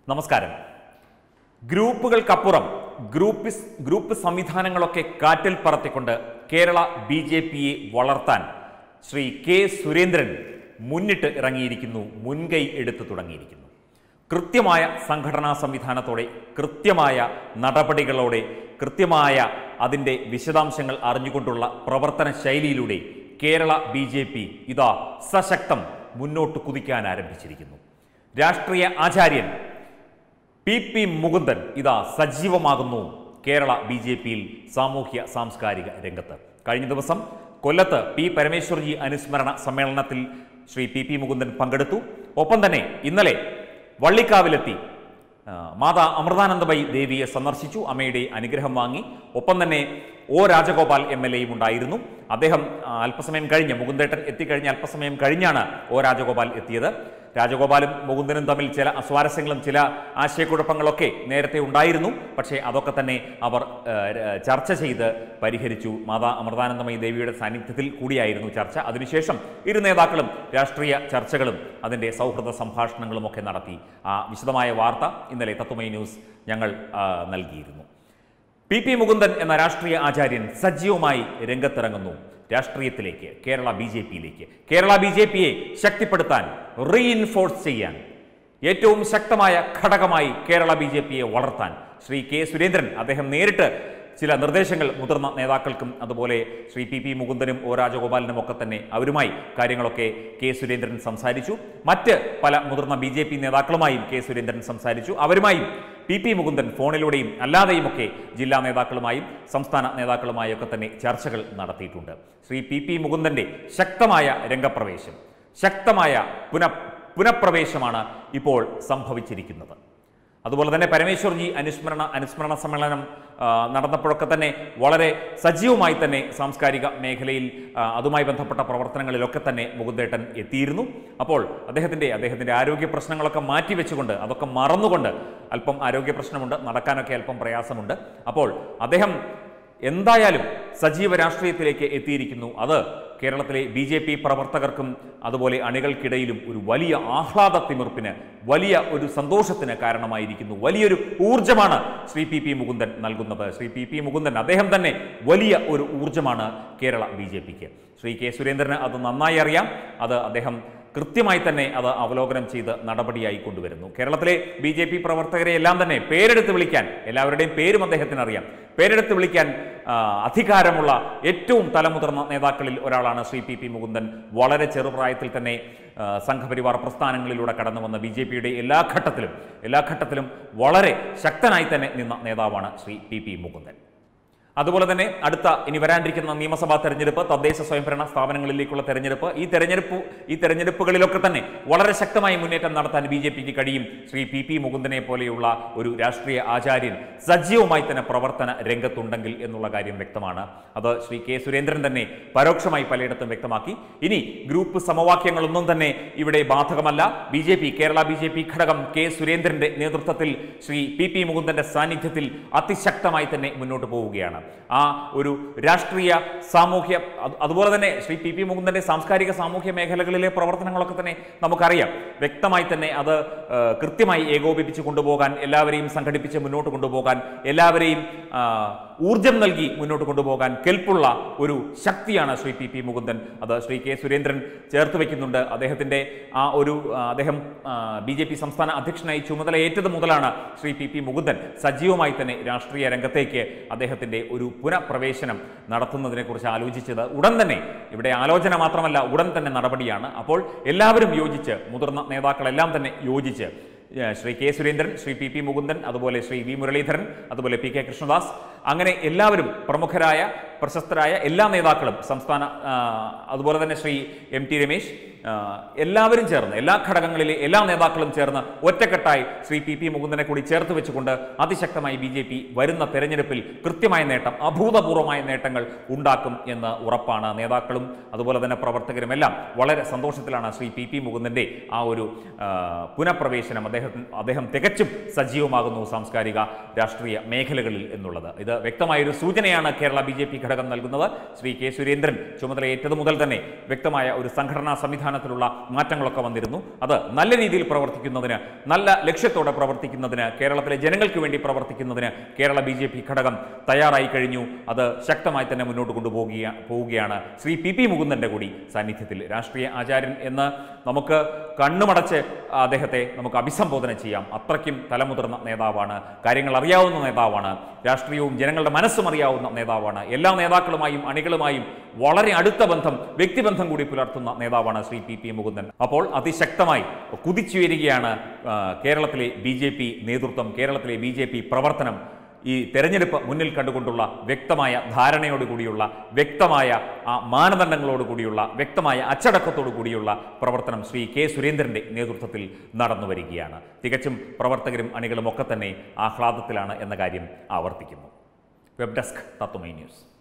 നമസ്കാരം ഗ്രൂപ്പുകൾക്കപ്പുറം group group സംവിധാനങ്ങളൊക്കെ കാറ്റിൽ പറത്തിക്കൊണ്ട് കേരള ബി ജെ പിയെ വളർത്താൻ ശ്രീ കെ സുരേന്ദ്രൻ മുന്നിട്ട് ഇറങ്ങിയിരിക്കുന്നു മുൻകൈ എടുത്തു തുടങ്ങിയിരിക്കുന്നു കൃത്യമായ സംഘടനാ സംവിധാനത്തോടെ കൃത്യമായ നടപടികളോടെ കൃത്യമായ അതിൻ്റെ വിശദാംശങ്ങൾ അറിഞ്ഞുകൊണ്ടുള്ള പ്രവർത്തന ശൈലിയിലൂടെ കേരള ബി ജെ പി ഇതാ സശക്തം മുന്നോട്ട് കുതിക്കാൻ ആരംഭിച്ചിരിക്കുന്നു രാഷ്ട്രീയ ആചാര്യൻ പി പി മുകുന്ദൻ ഇതാ സജീവമാകുന്നു കേരള ബി ജെ പിയിൽ സാമൂഹ്യ സാംസ്കാരിക രംഗത്ത് കഴിഞ്ഞ ദിവസം കൊല്ലത്ത് പി പരമേശ്വർജി അനുസ്മരണ സമ്മേളനത്തിൽ ശ്രീ പി പി മുകുന്ദൻ പങ്കെടുത്തു ഒപ്പം തന്നെ ഇന്നലെ വള്ളിക്കാവിലെത്തി ആ, മാതാ അമൃതാനന്ദബൈ ദേവിയെ സന്ദർശിച്ചു അമ്മയുടെ അനുഗ്രഹം വാങ്ങി ഒപ്പം തന്നെ ഒ രാജഗോപാൽ എം എൽ എയും ഉണ്ടായിരുന്നു അദ്ദേഹം ആ, അല്പസമയം കഴിഞ്ഞ് മുകുന്ദേട്ടൻ എത്തിക്കഴിഞ്ഞ് അല്പസമയം കഴിഞ്ഞാണ് ഒ രാജഗോപാൽ എത്തിയത് രാജഗോപാലും മുകുന്ദനും തമ്മിൽ ചില അസ്വാരസ്യങ്ങളും ചില ആശയക്കുഴപ്പങ്ങളൊക്കെ നേരത്തെ ഉണ്ടായിരുന്നു പക്ഷേ അതൊക്കെ തന്നെ അവർ ആ, ര- ചർച്ച ചെയ്ത് പരിഹരിച്ചു മാതാ അമൃതാനന്ദമയി ദേവിയുടെ സാന്നിധ്യത്തിൽ കൂടിയായിരുന്നു ചർച്ച അതിനുശേഷം ഇരു നേതാക്കളും രാഷ്ട്രീയ ചർച്ചകളും അതിൻ്റെ സൗഹൃദ സംഭാഷണങ്ങളും ഒക്കെ നടത്തി ആ വിശദമായ വാർത്ത ഇന്നലെ തത്വമൈ ന്യൂസ് ഞങ്ങൾ ആ, നൽകിയിരുന്നു പി പി മുകുന്ദൻ എന്ന രാഷ്ട്രീയ ആചാര്യൻ സജീവമായി രംഗത്തിറങ്ങുന്നു രാഷ്ട്രീയത്തിലേക്ക് കേരള ബി ജെ പിയിലേക്ക് കേരള ബി ജെ പിയെ ശക്തിപ്പെടുത്താൻ റീഇൻഫോഴ്സ് ചെയ്യാൻ ഏറ്റവും ശക്തമായ ഘടകമായി കേരള ബി ജെ പിയെ വളർത്താൻ ശ്രീ കെ സുരേന്ദ്രൻ അദ്ദേഹം നേരിട്ട് ചില നിർദ്ദേശങ്ങൾ മുതിർന്ന നേതാക്കൾക്കും അതുപോലെ ശ്രീ പി പി മുകുന്ദനും ഒ രാജഗോപാലിനും ഒക്കെ തന്നെ അവരുമായി കാര്യങ്ങളൊക്കെ കെ സുരേന്ദ്രൻ സംസാരിച്ചു മറ്റ് പല മുതിർന്ന ബി ജെ പി നേതാക്കളുമായും കെ സുരേന്ദ്രൻ സംസാരിച്ചു അവരുമായും പി പി മുകുന്ദൻ ഫോണിലൂടെയും അല്ലാതെയുമൊക്കെ ജില്ലാ നേതാക്കളുമായും സംസ്ഥാന നേതാക്കളുമായും ഒക്കെ തന്നെ ചർച്ചകൾ നടത്തിയിട്ടുണ്ട് ശ്രീ പി പി മുകുന്ദന്റെ ശക്തമായ രംഗപ്രവേശം ശക്തമായ പുന പുനഃപ്രവേശമാണ് ഇപ്പോൾ സംഭവിച്ചിരിക്കുന്നത് അതുപോലെ തന്നെ പരമേശ്വർജി അനുസ്മരണ അനുസ്മരണ സമ്മേളനം ആ, നടന്നപ്പോഴൊക്കെ തന്നെ വളരെ സജീവമായി തന്നെ സാംസ്കാരിക മേഖലയിൽ ആ, അതുമായി ബന്ധപ്പെട്ട പ്രവർത്തനങ്ങളിലൊക്കെ തന്നെ മുകുന്ദേട്ടൻ എത്തിയിരുന്നു അപ്പോൾ അദ്ദേഹത്തിൻ്റെ അദ്ദേഹത്തിൻ്റെ ആരോഗ്യ പ്രശ്നങ്ങളൊക്കെ മാറ്റിവെച്ചുകൊണ്ട് അതൊക്കെ മറന്നുകൊണ്ട് അല്പം ആരോഗ്യ പ്രശ്നമുണ്ട് നടക്കാനൊക്കെ അല്പം പ്രയാസമുണ്ട് അപ്പോൾ അദ്ദേഹം എന്തായാലും സജീവ രാഷ്ട്രീയത്തിലേക്ക് എത്തിയിരിക്കുന്നു അത് കേരളത്തിലെ ബി ജെ പി പ്രവർത്തകർക്കും അതുപോലെ അണികൾക്കിടയിലും ഒരു വലിയ ആഹ്ലാദ തിമിർപ്പിന് വലിയ ഒരു സന്തോഷത്തിന് കാരണമായിരിക്കുന്നു വലിയൊരു ഊർജ്ജമാണ് ശ്രീ പി പി മുകുന്ദൻ നൽകുന്നത് ശ്രീ പി പി മുകുന്ദൻ അദ്ദേഹം തന്നെ വലിയ ഒരു ഊർജ്ജമാണ് കേരള ബി ജെ പിക്ക് ശ്രീ കെ സുരേന്ദ്രന് അത് നന്നായി അറിയാം അത് അദ്ദേഹം കൃത്യമായി തന്നെ അത് അവലോകനം ചെയ്ത് നടപടിയായി കൊണ്ടുവരുന്നു കേരളത്തിലെ ബി ജെ പി പ്രവർത്തകരെ എല്ലാം തന്നെ പേരെടുത്ത് വിളിക്കാൻ എല്ലാവരുടെയും പേരും അദ്ദേഹത്തിന് അറിയാം പേരെടുത്ത് വിളിക്കാൻ ആ, അധികാരമുള്ള ഏറ്റവും തലമുതിർന്ന നേതാക്കളിൽ ഒരാളാണ് ശ്രീ പി പി മുകുന്ദൻ വളരെ ചെറുപ്രായത്തിൽ തന്നെ ആ, സംഘപരിവാർ പ്രസ്ഥാനങ്ങളിലൂടെ കടന്നു വന്ന ബി ജെ പിയുടെ എല്ലാ ഘട്ടത്തിലും എല്ലാ ഘട്ടത്തിലും വളരെ ശക്തനായി തന്നെ നിന്ന നേതാവാണ് ശ്രീ പി പി മുകുന്ദൻ അതുപോലെ തന്നെ അടുത്ത ഇനി വരാനിരിക്കുന്ന നിയമസഭാ തെരഞ്ഞെടുപ്പ് തദ്ദേശ സ്വയംഭരണ സ്ഥാപനങ്ങളിലേക്കുള്ള തെരഞ്ഞെടുപ്പ് ഈ തെരഞ്ഞെടുപ്പ് ഈ തെരഞ്ഞെടുപ്പുകളിലൊക്കെ തന്നെ വളരെ ശക്തമായി മുന്നേറ്റം നടത്താൻ ബി ജെ പിക്ക് കഴിയും ശ്രീ പി പി മുകുന്ദനെ പോലെയുള്ള ഒരു രാഷ്ട്രീയ ആചാര്യൻ സജീവമായി തന്നെ പ്രവർത്തന രംഗത്തുണ്ടെങ്കിൽ എന്നുള്ള കാര്യം വ്യക്തമാണ് അത് ശ്രീ കെ സുരേന്ദ്രൻ തന്നെ പരോക്ഷമായി പലയിടത്തും വ്യക്തമാക്കി ഇനി ഗ്രൂപ്പ് സമവാക്യങ്ങളൊന്നും തന്നെ ഇവിടെ ബാധകമല്ല B J P Kerala B J P ഘടകം കെ സുരേന്ദ്രന്റെ നേതൃത്വത്തിൽ ശ്രീ പി പി മുകുന്ദന്റെ സാന്നിധ്യത്തിൽ അതിശക്തമായി തന്നെ മുന്നോട്ട് പോവുകയാണ് ആ ഒരു രാഷ്ട്രീയ സാമൂഹ്യ അത് അതുപോലെ തന്നെ ശ്രീ പി പി മുകുന്ദന്റെ സാംസ്കാരിക സാമൂഹ്യ മേഖലകളിലെ പ്രവർത്തനങ്ങളൊക്കെ തന്നെ നമുക്കറിയാം വ്യക്തമായി തന്നെ അത് ആ, കൃത്യമായി ഏകോപിപ്പിച്ച് കൊണ്ടുപോകാൻ എല്ലാവരെയും സംഘടിപ്പിച്ച് മുന്നോട്ട് കൊണ്ടുപോകാൻ എല്ലാവരെയും ആ, ഊർജം നൽകി മുന്നോട്ട് കൊണ്ടുപോകാൻ കെൽപ്പുള്ള ഒരു ശക്തിയാണ് ശ്രീ പി പി മുകുന്ദൻ അത് ശ്രീ കെ സുരേന്ദ്രൻ ചേർത്ത് വയ്ക്കുന്നുണ്ട് അദ്ദേഹത്തിൻ്റെ ആ ഒരു ആ, അദ്ദേഹം ബി ജെ പി സംസ്ഥാന അധ്യക്ഷനായി ചുമതല ഏറ്റത് മുതലാണ് ശ്രീ പി പി മുകുന്ദൻ സജീവമായി തന്നെ രാഷ്ട്രീയ രംഗത്തേക്ക് അദ്ദേഹത്തിൻ്റെ ഒരു പുനഃപ്രവേശനം നടത്തുന്നതിനെക്കുറിച്ച് ആലോചിച്ചത് ഉടൻ തന്നെ ഇവിടെ ആലോചന മാത്രമല്ല ഉടൻ തന്നെ നടപടിയാണ് അപ്പോൾ എല്ലാവരും യോജിച്ച് മുതിർന്ന നേതാക്കളെല്ലാം തന്നെ യോജിച്ച് ഏഹ് Shri K Surendran Shri P P Mukundan അതുപോലെ ശ്രീ വി മുരളീധരൻ അതുപോലെ പി കെ കൃഷ്ണദാസ് അങ്ങനെ എല്ലാവരും പ്രമുഖരായ പ്രശസ്തരായ എല്ലാ നേതാക്കളും സംസ്ഥാന ആ, അതുപോലെ തന്നെ ശ്രീ എം ടി രമേശ് ആ, എല്ലാവരും ചേർന്ന് എല്ലാ ഘടകങ്ങളിലെ എല്ലാ നേതാക്കളും ചേർന്ന് ഒറ്റക്കെട്ടായി ശ്രീ പി പി മുകുന്ദനെ കൂടി ചേർത്ത് വെച്ചുകൊണ്ട് അതിശക്തമായി ബി ജെ പി വരുന്ന തെരഞ്ഞെടുപ്പിൽ കൃത്യമായ നേട്ടം അഭൂതപൂർവമായ നേട്ടങ്ങൾ ഉണ്ടാക്കും എന്ന് ഉറപ്പാണ് നേതാക്കളും അതുപോലെ തന്നെ പ്രവർത്തകരും എല്ലാം വളരെ സന്തോഷത്തിലാണ് ശ്രീ പി പി മുകുന്ദന്റെ ആ ഒരു ആ, പുനഃപ്രവേശനം അദ്ദേഹത്തിന് അദ്ദേഹം തികച്ചും സജീവമാകുന്നു സാംസ്കാരിക രാഷ്ട്രീയ മേഖലകളിൽ എന്നുള്ളത് ഇത് വ്യക്തമായൊരു സൂചനയാണ് കേരള ബി ജെ പി ഘടകം നൽകുന്നത് ശ്രീ കെ സുരേന്ദ്രൻ ചുമതലയേറ്റത് മുതൽ തന്നെ വ്യക്തമായ ഒരു സംഘടനാ സംവിധാനം സംവിധാനത്തിലുള്ള മാറ്റങ്ങളൊക്കെ വന്നിരുന്നു അത് നല്ല രീതിയിൽ പ്രവർത്തിക്കുന്നതിന് നല്ല ലക്ഷ്യത്തോടെ പ്രവർത്തിക്കുന്നതിന് കേരളത്തിലെ ജനങ്ങൾക്ക് വേണ്ടി പ്രവർത്തിക്കുന്നതിന് കേരള ബി ജെ പി ഘടകം തയ്യാറായി കഴിഞ്ഞു അത് ശക്തമായി തന്നെ മുന്നോട്ട് കൊണ്ടുപോകുക പോവുകയാണ് ശ്രീ പി പി മുകുന്ദൻ്റെ കൂടി സാന്നിധ്യത്തിൽ രാഷ്ട്രീയ ആചാര്യൻ എന്ന് നമുക്ക് കണ്ണുമടച്ച് അദ്ദേഹത്തെ നമുക്ക് അഭിസംബോധന ചെയ്യാം അത്രയ്ക്കും തലമുതിർന്ന നേതാവാണ് കാര്യങ്ങൾ അറിയാവുന്ന നേതാവാണ് രാഷ്ട്രീയവും ജനങ്ങളുടെ മനസ്സും അറിയാവുന്ന നേതാവാണ് എല്ലാ നേതാക്കളുമായും അണികളുമായും വളരെ അടുത്ത ബന്ധം വ്യക്തിബന്ധം കൂടി പുലർത്തുന്ന നേതാവാണ് ശ്രീ പി പി മുകുന്ദൻ അപ്പോൾ അതിശക്തമായി കുതിച്ചുയരുകയാണ് ആ, കേരളത്തിലെ ബി ജെ പി നേതൃത്വം കേരളത്തിലെ ബി ജെ പി പ്രവർത്തനം ഈ തെരഞ്ഞെടുപ്പ് മുന്നിൽ കണ്ടുകൊണ്ടുള്ള വ്യക്തമായ ധാരണയോടുകൂടിയുള്ള വ്യക്തമായ ആ മാനദണ്ഡങ്ങളോട് കൂടിയുള്ള വ്യക്തമായ അച്ചടക്കത്തോടു കൂടിയുള്ള പ്രവർത്തനം ശ്രീ കെ സുരേന്ദ്രന്റെ നേതൃത്വത്തിൽ നടന്നു വരികയാണ് തികച്ചും പ്രവർത്തകരും അണികളും ഒക്കെ തന്നെ ആഹ്ലാദത്തിലാണ് എന്ന കാര്യം ആവർത്തിക്കുന്നു വെബ് ഡെസ്ക് തത്വമൈ ന്യൂസ്